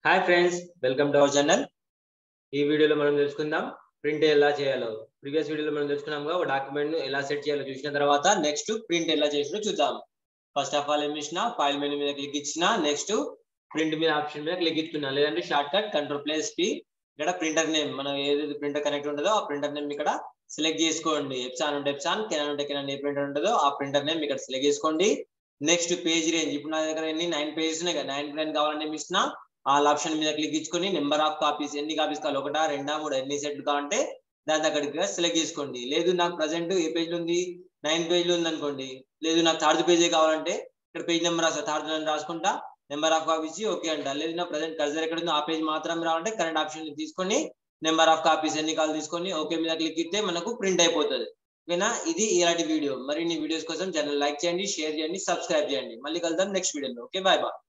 hi friends welcome to our channel ఈ వీడియోలో మనం తెలుసుకుందాం ప్రింట్ ఎలా చేయాలో ప్రీవియస్ వీడియోలో మనం తెలుసుకున్నాం ఒక డాక్యుమెంట్ ను ఎలా సెట్ చేయాలో చూసిన తర్వాత నెక్స్ట్ ప్రింట్ ఎలా చేసినో చూద్దాం ఫస్ట్ ఆఫ్ ఆల్ ఏం చేసిన ఫైల్ మెనూ మీద క్లిక్ ఇచ్చిన నెక్స్ట్ ప్రింట్ మీద ఆప్షన్ మీద క్లిక్ ఇచ్చుకున్నా లేదంటే shortcut control plus P ఇక్కడ ప్రింటర్ నేమ్ మనం ఏదైతే ప్రింటర్ కనెక్ట్ ఉంటుందో ఆ ప్రింటర్ నేమ్ ఇక్కడ సెలెక్ట్ చేసుకోండి ఎప్సాన్ ఉంటే ఎప్సాన్ కెనాన్ ఉంటే కెనాన్ ఏ ప్రింటర్ ఉంటుందో ఆ ప్రింటర్ నేమ్ ఇక్కడ సెలెక్ట్ చేసుకోండి నెక్స్ట్ పేజ్ రేంజ్ ఇప్పుడు నా దగ్గర ఎన్ని నైన్ పేజెస్ ఉన్నాయి కదా నైన్ నైన్ కావాలంటే ఏమి ఇస్తున్నా ఆల్ ఆప్షన్ మీద క్లిక్ ఇచ్చుకొని నెంబర్ ఆఫ్ కాపీస్ ఎన్ని కాపీస్ కావాలి ఒకటా రెండా మూడు ఎన్ని సెట్లు కావాలంటే దాని దగ్గరికి సెలెక్ట్ చేసుకోండి లేదు నాకు ప్రజెంట్ ఏ పేజ్ ఉంది నైన్ పేజ్ ఉంది అనుకోండి లేదు నాకు థర్డ్ పేజే కావాలంటే ఇక్కడ పేజ్ నెంబర్ రాస్తా థర్డ్ నెంబర్ రాసుకుంటా నెంబర్ ఆఫ్ కాపీస్ ఓకే అంట లేదు నా ప్రజెంట్ కర్జర్ ఎక్కడ ఉందో ఆ పేజ్ మాత్రం రావాలంటే కరెంట్ ఆప్షన్ తీసుకొని నెంబర్ ఆఫ్ కాపీస్ ఎన్ని కాల్ తీసుకొని ఓకే మీద క్లిక్ ఇస్తే మనకు ప్రింట్ అయిపోతుంది ఓకేనా ఇది ఇలాంటి వీడియో మరిన్ని వీడియోస్ కోసం ఛానల్ లైక్ చేయండి షేర్ చేయండి సబ్స్క్రైబ్ చేయండి మళ్ళీ కలుద్దాం నెక్స్ట్ వీడియోలో ఓకే బాయ్ బాయ్